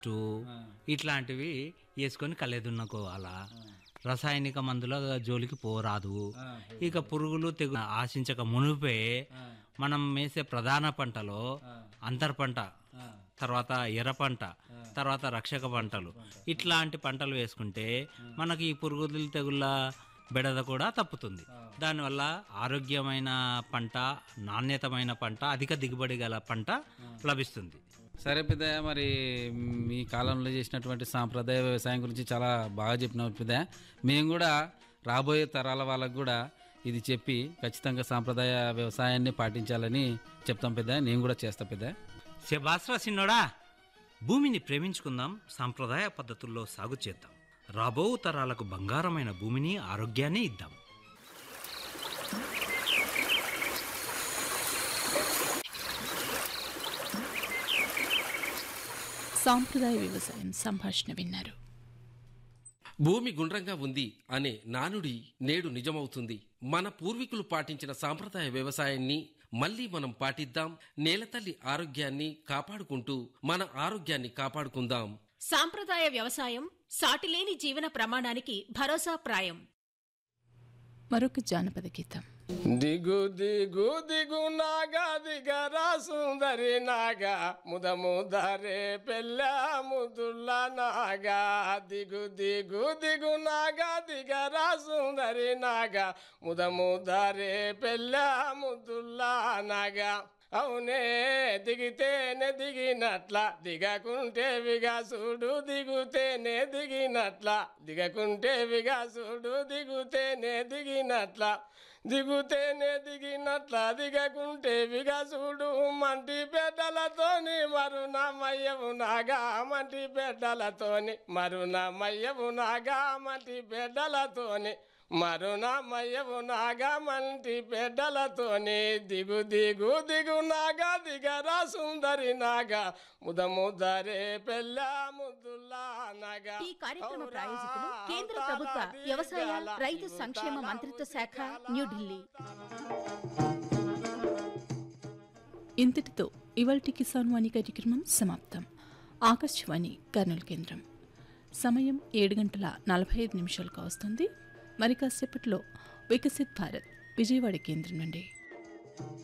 to ఇట్లాంటివి వేసుకొని కలెదున్నుకోవాలా రసాయనిక మందుల జోలికి పోరాదు ఇక పురుగులు తెగు ఆశించక మునిపే మనం వేసే ప్రధాన పంటలో అంతర్ పంట తర్వాత ఎర్ర పంట తర్వాత రక్షక పంటలు ఇట్లాంటి పంటలు వేసుకుంటే మనకి ఈ పురుగులు తెగుళ్ళ బెడద కూడా తప్పుతుంది దానివల్ల ఆరోగ్యమైన పంట నాణ్యతమైన పంట అధిక దిగుబడి గల పంట లభిస్తుంది సరే పెద్దయ్య మరి మీ కాలంలో చేసినటువంటి సాంప్రదాయ వ్యవసాయం గురించి చాలా బాగా చెప్పినావు పెద్దయ్య మేము కూడా రాబోయే తరాల వాళ్ళకు కూడా ఇది చెప్పి ఖచ్చితంగా సాంప్రదాయ వ్యవసాయాన్ని పాటించాలని చెప్తాం పెద్ద నేను కూడా చేస్తా పెద్ద శబాస్రా సిన్నోడా భూమిని ప్రేమించుకుందాం సాంప్రదాయ పద్ధతుల్లో సాగు చేద్దాం రాబో తరాలకు బంగారమైన భూమిని ఆరోగ్యాన్ని ఇద్దాం సాంప్రదాయ వ్యవసాయం సంభాషణ విన్నారు భూమి గుండ్రంగా ఉంది అనే నానుడి నేడు నిజమవుతుంది మన పూర్వీకులు పాటించిన సాంప్రదాయ వ్యవసాయాన్ని మళ్ళీ మనం పాటిద్దాం నేలతల్లి ఆరోగ్యాన్ని కాపాడుకుంటూ మన ఆరోగ్యాన్ని కాపాడుకుందాం సాంప్రదాయ వ్యవసాయం సాటిలేని జీవన ప్రమాణానికి భరోసా ప్రాయం మరొక జానపద గీతం దిగు దిగు దిగు నాగా దిగరా సుందరి నాగా ముద ముదరే పెళ్ళ ముదుల్ల నాగా దిగు దిగు దిగు నాగా దిగరా సుందరి నాగా ముద ముదరే పెళ్ళ ముదుల్ల నాగా అవునే దిగితేనే దిగినట్ల దిగకుంటే విగాసుడు దిగుతేనే దిగినట్ల దిగకుంటే విగాసుడు దిగుతేనే దిగినట్ల దిగుతేనే దిగినట్ల దిగకుంటే విగాసుడు మంటి బిడ్డలతోని మరునమయ్యవు నాగా మంటి బిడ్డలతోని మరునమయ్యవు నాగా మంటి బిడ్డలతోని మరునమయ్యవు నాగా మంటి బిడ్డలతోని దిగు దిగు దిగు నాగా దిగరా సుందరి నాగా ముద ముదరే పెళ్ళ ముద్దుల్లా నాగా ఈ కార్యక్రమ ప్రాయోజకులు కేంద్ర ప్రభుత్వ వ్యవసాయ రైతు సంక్షేమ మంత్రిత్వ శాఖ న్యూఢిల్లీ ఇంతటితో ఇవాల్టి కిసాన్ వాణి కార్యక్రమం సమాప్తం ఆకాశవాణి కర్నూలు కేంద్రం సమయం ఏడు గంటల నలభై ఐదు నిమిషాలకు వస్తుంది మరి కాసేపట్లో వికసిత్ భారత్ విజయవాడ కేంద్రం నుండి